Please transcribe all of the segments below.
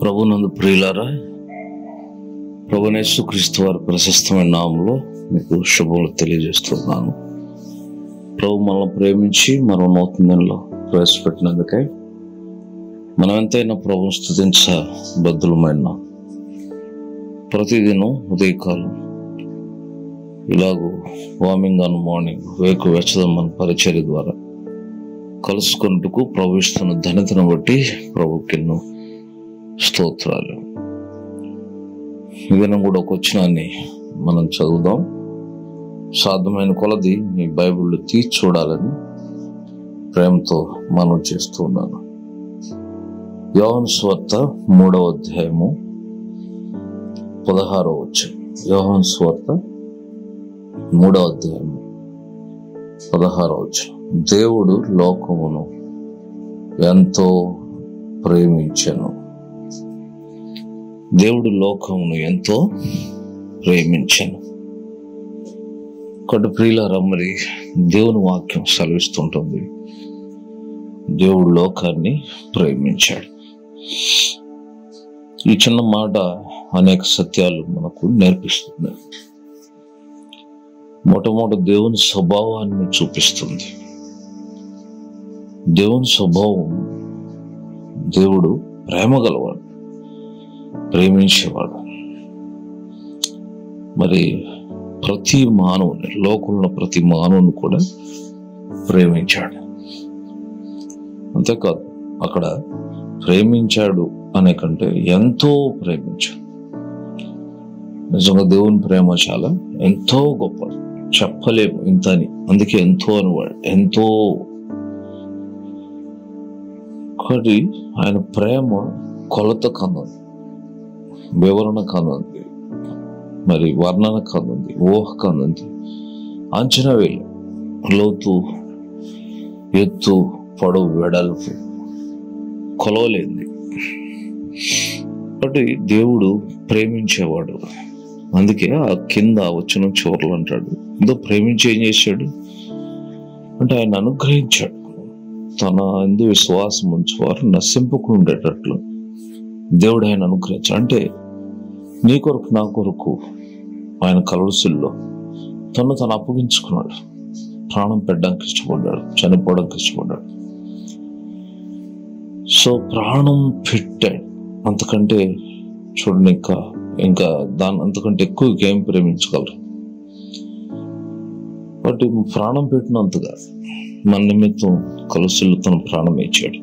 ప్రభునందు ప్రియులారా ప్రభునేసు క్రీస్తు వారి ప్రశస్తమైన నామంలో మీకు శుభములు తెలియజేస్తున్నాను ప్రభు మనల్ని ప్రేమించి మనం నూతనంలో ప్రవేశపెట్టినందుకై మనం ఎంతైనా ప్రభుని స్థుతించ బద్దులమైన ప్రతిదినం ఉదయకాలం ఇలాగూ వార్మింగ్ ఆన్ మార్నింగ్ వేకు వెచ్చదమ్మని పరిచర్య ద్వారా కలుసుకున్నట్టుకు ప్రవేశిస్తున్న ధనితను బట్టి ప్రభుకెన్నో స్తోత్రాలు ఈ దినం కూడా ఒక వచ్చినాన్ని మనం చదువుదాం సాధ్యమైన కొలది మీ బైబిల్ తీసి చూడాలని ప్రేమతో మనం చేస్తూ ఉన్నాను యోహన్ స్వార్త మూడవ అధ్యాయము పదహారవ వచ్చు యోహన్ స్వార్త మూడవ అధ్యాయము పదహారవ వచ్చు దేవుడు లోకమును ఎంతో ప్రేమించను దేవుడు లోకమును ఎంతో ప్రేమించను కాబట్టి ప్రియులారా మరి దేవుని వాక్యం సెలవిస్తుంటుంది దేవుడు లోకాన్ని ప్రేమించాడు ఈ చిన్న మాట అనేక సత్యాలు మనకు నేర్పిస్తుంది మొట్టమొదటి దేవుని స్వభావాన్ని చూపిస్తుంది దేవుని స్వభావం దేవుడు ప్రేమ గలవాడు ప్రేమించేవాడు మరి ప్రతి మానవుని లోకంలో ప్రతి మానవుని కూడా ప్రేమించాడు అంతేకాదు అక్కడ ప్రేమించాడు అనే కంటే ఎంతో ప్రేమించాడు నిజంగా దేవుని ప్రేమ చాలా ఎంతో గొప్ప చెప్పలేము ఇంత అని అందుకే ఎంతో అనేవాడు ఎంతో ఒకటి ఆయన ప్రేమ కొలత కన్నది వివరణ కనుంది మరి వర్ణన కనుంది ఊహ కనుంది అంచనా వేయ లోతు ఎత్తు పొడవు వెడల్పు కొలవలేంది కాబట్టి దేవుడు ప్రేమించేవాడు అందుకే ఆ కింద వచ్చిన చివర్లు అంటాడు ఎంతో ప్రేమించి ఏం చేశాడు అంటే ఆయన అనుగ్రహించాడు తన ఎందు విశ్వాసం ఉంచేవారు నశింపుకుని ఉండేటట్లు దేవుడు ఆయన అనుగ్రహించాడు అంటే నీ కొరకు నా కొరకు ఆయన కలవసుల్లో తను తను అప్పగించుకున్నాడు ప్రాణం పెట్టడానికి ఇష్టపడ్డాడు చనిపోవడానికి ఇష్టపడ్డాడు సో ప్రాణం పెట్టాడు అంతకంటే చూడండి ఇంకా ఇంకా దాని అంతకంటే ఎక్కువ ఏం ప్రేమించగలరు బట్ ప్రాణం పెట్టినంతగా మన నిమిత్తం కలుసులు తన ప్రాణం ఇచ్చాడు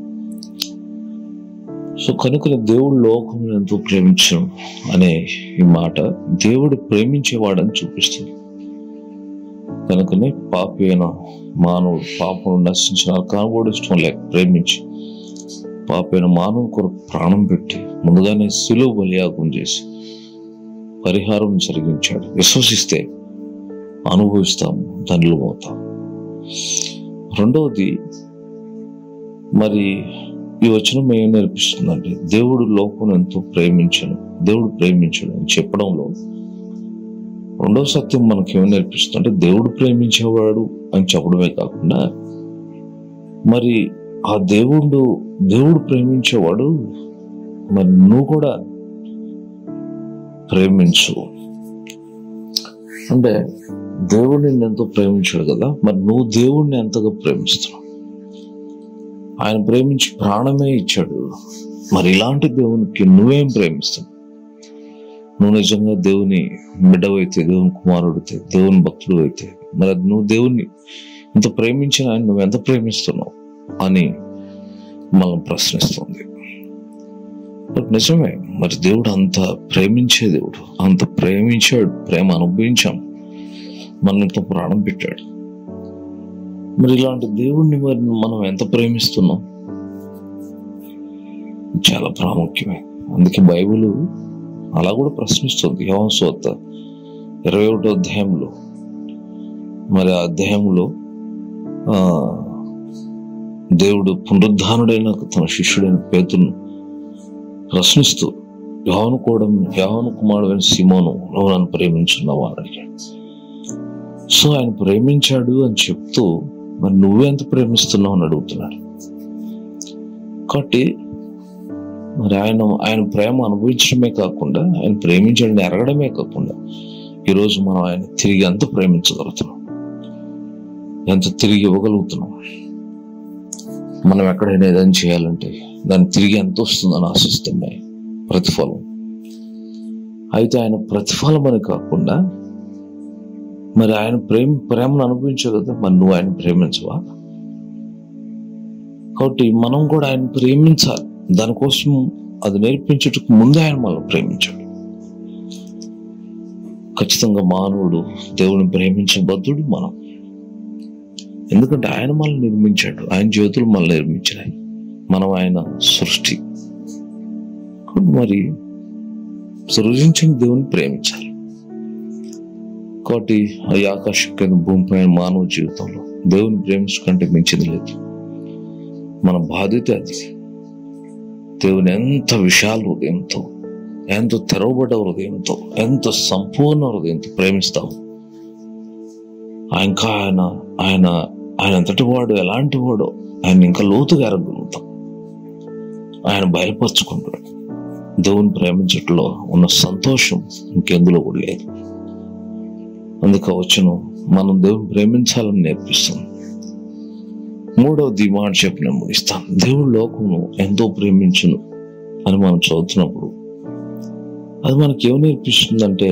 సో కనుక దేవుడు లోకం ఎంతో ప్రేమించడం అనే ఈ మాట దేవుడు ప్రేమించేవాడని చూపిస్తుంది కనుకనే పాపి అయిన మానవుడు పాపను నశించిన కనబడి ఇష్టం లేక ప్రేమించి పాపైన మానవు కొరకు ప్రాణం పెట్టి ముందుగానే శిలువ బలియాగం చేసి పరిహారం జరిగించాడు విశ్వసిస్తే అనుభవిస్తాము ధనులు అవుతాం రెండవది మరి ఈ వచనం ఏం నేర్పిస్తుందంటే దేవుడు లోకం ఎంతో ప్రేమించను దేవుడు ప్రేమించడు అని చెప్పడంలో రెండవ సత్యం మనకి ఏం నేర్పిస్తుంది అంటే దేవుడు ప్రేమించేవాడు అని చెప్పడమే కాకుండా మరి ఆ దేవుడు దేవుడు ప్రేమించేవాడు మరి నువ్వు కూడా ప్రేమించు అంటే దేవుడు నిన్ను ఎంతో ప్రేమించాడు కదా మరి నువ్వు దేవుడిని ఎంతగా ప్రేమిస్తున్నావు ఆయన ప్రేమించి ప్రాణమే ఇచ్చాడు మరి ఇలాంటి దేవునికి నువ్వేం ప్రేమిస్తావు నువ్వు నిజంగా దేవుని బిడ్డవైతే దేవుని కుమారుడితే దేవుని భక్తుడు అయితే మరి అది నువ్వు దేవుని ఇంత ప్రేమించిన ఆయన నువ్వు ఎంత ప్రేమిస్తున్నావు అని మనం ప్రశ్నిస్తుంది బట్ నిజమే మరి దేవుడు అంత ప్రేమించే దేవుడు అంత ప్రేమించాడు ప్రేమ అనుభవించాం మనతో ప్రాణం పెట్టాడు మరి ఇలాంటి దేవుణ్ణి మరి మనం ఎంత ప్రేమిస్తున్నాం చాలా ప్రాముఖ్యమే అందుకే బైబిల్ అలా కూడా ప్రశ్నిస్తుంది యోహన్ సోత ఇరవై ఒకటో అధ్యాయంలో మరి ఆ అధ్యాయంలో ఆ దేవుడు పునరుద్ధానుడైన తన శిష్యుడైన పేతును ప్రశ్నిస్తూ యోహను కూడా యోహను కుమారుడైన సిమోను నువ్వు నన్ను ప్రేమించున్నావా అని అడిగాడు సో ఆయన ప్రేమించాడు అని చెప్తూ మరి నువ్వెంత ప్రేమిస్తున్నావు అని అడుగుతున్నాడు కాబట్టి మరి ఆయన ఆయన ప్రేమ అనుభవించడమే కాకుండా ఆయన ప్రేమించడం ఎరగడమే కాకుండా ఈరోజు మనం ఆయన తిరిగి ఎంత ప్రేమించగలుగుతున్నాం ఎంత తిరిగి ఇవ్వగలుగుతున్నాం మనం ఎక్కడైనా ఏదైనా చేయాలంటే దాన్ని తిరిగి ఎంత వస్తుందని ఆశిస్తున్నాయి ప్రతిఫలం అయితే ఆయన ప్రతిఫలం అని కాకుండా మరి ఆయన ప్రేమ ప్రేమను అనుభవించావు కదా మరి నువ్వు ఆయన ప్రేమించవా కాబట్టి మనం కూడా ఆయన ప్రేమించాలి దానికోసం అది నేర్పించుటకు ముందే ఆయన మనల్ని ప్రేమించాడు ఖచ్చితంగా మానవుడు దేవుని ప్రేమించే బద్ధుడు మనం ఎందుకంటే ఆయన మనల్ని నిర్మించాడు ఆయన జ్యోతులు మనల్ని నిర్మించినాయి మనం ఆయన సృష్టి కాబట్టి మరి సృజించిన దేవుని ప్రేమించాలి కాబట్టి ఈ ఆకాశం కింద భూమిపైన మానవ జీవితంలో దేవుని ప్రేమించకంటే మించింది లేదు మన బాధ్యత అది దేవుని ఎంత విశాల హృదయంతో ఎంత తెరవబడ్డ హృదయంతో ఎంత సంపూర్ణ హృదయంతో ప్రేమిస్తాము ఇంకా ఆయన ఆయన ఆయన ఎంతటి వాడు ఎలాంటి వాడో ఆయన ఇంకా లోతుగా ఎరగలుగుతాం ఆయన బయలుపరుచుకుంటాడు దేవుని ప్రేమించట్లో ఉన్న సంతోషం ఇంకెందులో కూడా లేదు అందుకే వచ్చును మనం దేవుని ప్రేమించాలని నేర్పిస్తుంది మూడవది ఈ మాట చెప్పి నేను ముగిస్తాను దేవుడు లోకమును ఎంతో ప్రేమించును అని మనం చదువుతున్నప్పుడు అది మనకి ఏం నేర్పిస్తుందంటే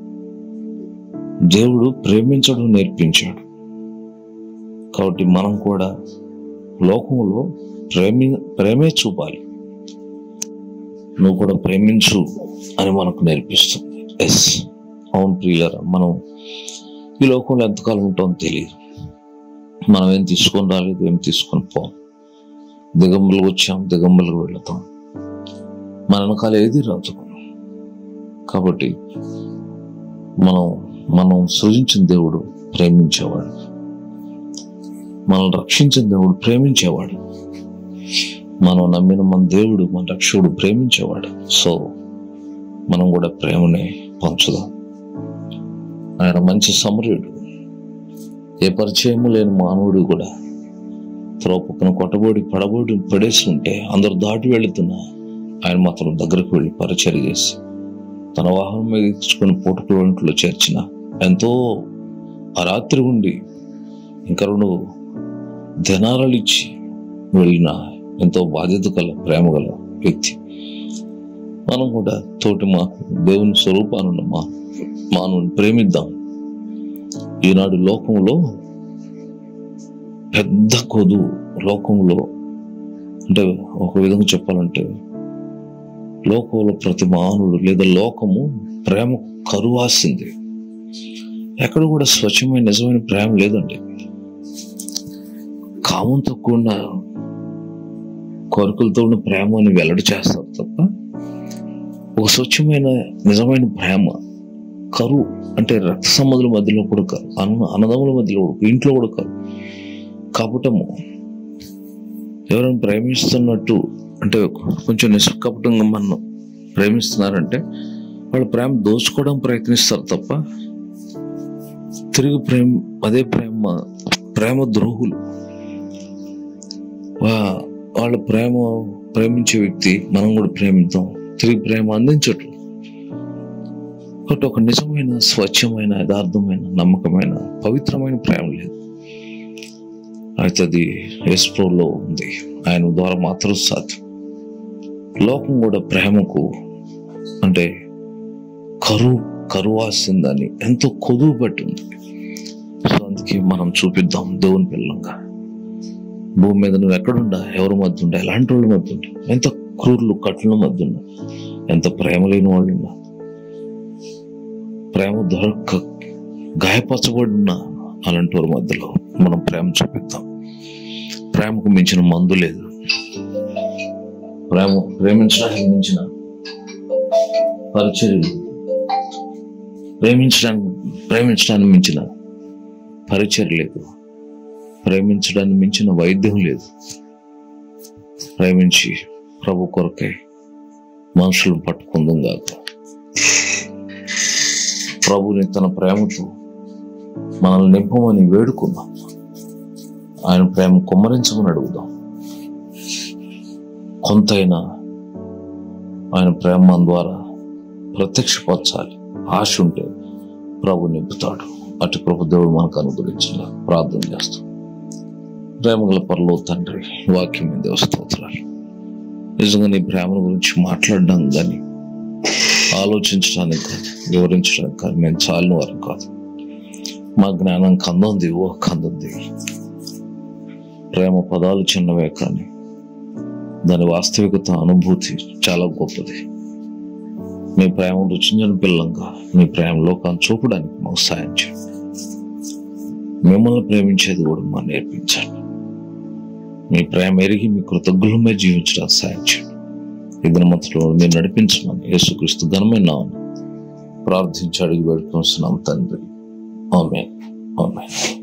దేవుడు ప్రేమించడం నేర్పించాడు కాబట్టి మనం కూడా లోకంలో ప్రేమి ప్రేమే చూపాలి నువ్వు కూడా ప్రేమించు అని మనకు నేర్పిస్తుంది ఎస్ అవును ప్రియులరా మనం ఈ లోకంలో ఎంతకాలం ఉంటామో తెలియదు మనం ఏం తీసుకొని రాలేదు ఏం తీసుకొని పోం దిగంబలకు వచ్చాం దిగంబలకు వెళతాం మన వెనకాల ఏది రాదు కాబట్టి మనం మనం సృజించిన దేవుడు ప్రేమించేవాడు మనల్ని రక్షించిన దేవుడు ప్రేమించేవాడు మనం నమ్మిన మన దేవుడు మన రక్షకుడు ప్రేమించేవాడు సో మనం కూడా ప్రేమని పంచుదాం ఆయన మంచి సమరుడు ఏ పరిచయము లేని మానవుడు కూడా త్రోపక్కన కొట్టబోడి పడబోడి పడేసి ఉంటే అందరు దాటి వెళుతున్నా ఆయన మాత్రం దగ్గరకు వెళ్ళి పరిచయం చేసి తన వాహనం మీద ఇచ్చుకొని పూటకు ఇంట్లో చేర్చిన ఎంతో ఆ రాత్రి ఉండి ఇంకా రెండు దినారాలు ఇచ్చి వెళ్ళిన ఎంతో బాధ్యత గల ప్రేమ గల వ్యక్తి మనం కూడా తోటి మాకు దేవుని స్వరూపానున్న మా మానవుని ప్రేమిద్దాం ఈనాడు లోకంలో పెద్ద కొదు లోకంలో అంటే ఒక విధంగా చెప్పాలంటే లోకంలో ప్రతి మానవుడు లేదా లోకము ప్రేమ కరువాసింది ఎక్కడ కూడా స్వచ్ఛమైన నిజమైన ప్రేమ లేదండి కామంతో కూడిన కోరికలతో ఉన్న ప్రేమ అని వెల్లడి చేస్తారు తప్ప ఒక స్వచ్ఛమైన నిజమైన ప్రేమ కరువు అంటే రక్త సంబంధుల మధ్యలో కూడా కాదు అన్న అన్నదమ్ముల మధ్యలో కూడా ఇంట్లో కూడా కాదు కపటము ఎవరైనా ప్రేమిస్తున్నట్టు అంటే కొంచెం నిష్కపటంగా మనం ప్రేమిస్తున్నారంటే వాళ్ళు ప్రేమ దోచుకోవడం ప్రయత్నిస్తారు తప్ప తిరిగి ప్రేమ అదే ప్రేమ ప్రేమ ద్రోహులు వా- వాళ్ళ ప్రేమ ప్రేమించే వ్యక్తి మనం కూడా ప్రేమిద్దాం తిరిగి ప్రేమ అందించటం కాబట్టి ఒక నిజమైన స్వచ్ఛమైన యథార్థమైన నమ్మకమైన పవిత్రమైన ప్రేమ లేదు అయితే అది ఎస్ప్రోలో ఉంది ఆయన ద్వారా మాత్రం సాధ్యం లోకం కూడా ప్రేమకు అంటే కరువు కరువాసిందని ఎంతో కొదువు పట్టి ఉంది సో అందుకే మనం చూపిద్దాం దేవుని పిల్లంగా భూమి మీద నువ్వు ఎక్కడుండా ఎవరి మధ్య ఉండా ఎలాంటి వాళ్ళ మధ్య ఉండా ఎంత క్రూరులు కట్ల మధ్య ఉన్నా ఎంత ప్రేమ లేని వాళ్ళు ఉన్నా ప్రేమ దొరక్క గాయపరచబడి ఉన్న అలాంటి వారి మధ్యలో మనం ప్రేమ చూపిద్దాం ప్రేమకు మించిన మందు లేదు ప్రేమ ప్రేమించడానికి మించిన పరిచర్యలు ప్రేమించడానికి ప్రేమించడానికి మించిన పరిచర్య లేదు ప్రేమించడానికి మించిన వైద్యం లేదు ప్రేమించి ప్రభు కొరకై మనుషులను పట్టుకుందాం కాక ప్రభుని తన ప్రేమతో మనల్ని నింపమని వేడుకుందాం ఆయన ప్రేమ కుమ్మరించమని అడుగుదాం కొంతైనా ఆయన ప్రేమ మన ద్వారా ప్రత్యక్షపరచాలి ఆశ ఉంటే ప్రభు నింపుతాడు అటు కృప దేవుడు మనకు అనుగ్రహించిన ప్రార్థన చేస్తాం ప్రేమగల పరలో తండ్రి వాక్యం మీద స్తోత్రాలు నిజంగా నీ ప్రేమ గురించి మాట్లాడడం కానీ ఆలోచించడానికి కాదు వివరించడానికి కాదు మేము చాలిన వారం కాదు మా జ్ఞానం కందొంది ఓ కందొంది ప్రేమ పదాలు చిన్నవే కానీ దాని వాస్తవికత అనుభూతి చాలా గొప్పది మీ ప్రేమ రుచించిన పిల్లంగా మీ ప్రేమ లోకాన్ని చూపడానికి మాకు సాయం చేయండి మిమ్మల్ని ప్రేమించేది కూడా మా నేర్పించండి మీ ప్రేమ ఎరిగి మీ కృతజ్ఞులమే జీవించడానికి సాయం చేయండి ఇద్దరు మతలో మీరు నడిపించమని యేసుక్రీస్తు ఘనమైన నామమున ప్రార్థించి అడిగి వేడుకొస్తున్నాం తండ్రి ఆమె ఆమె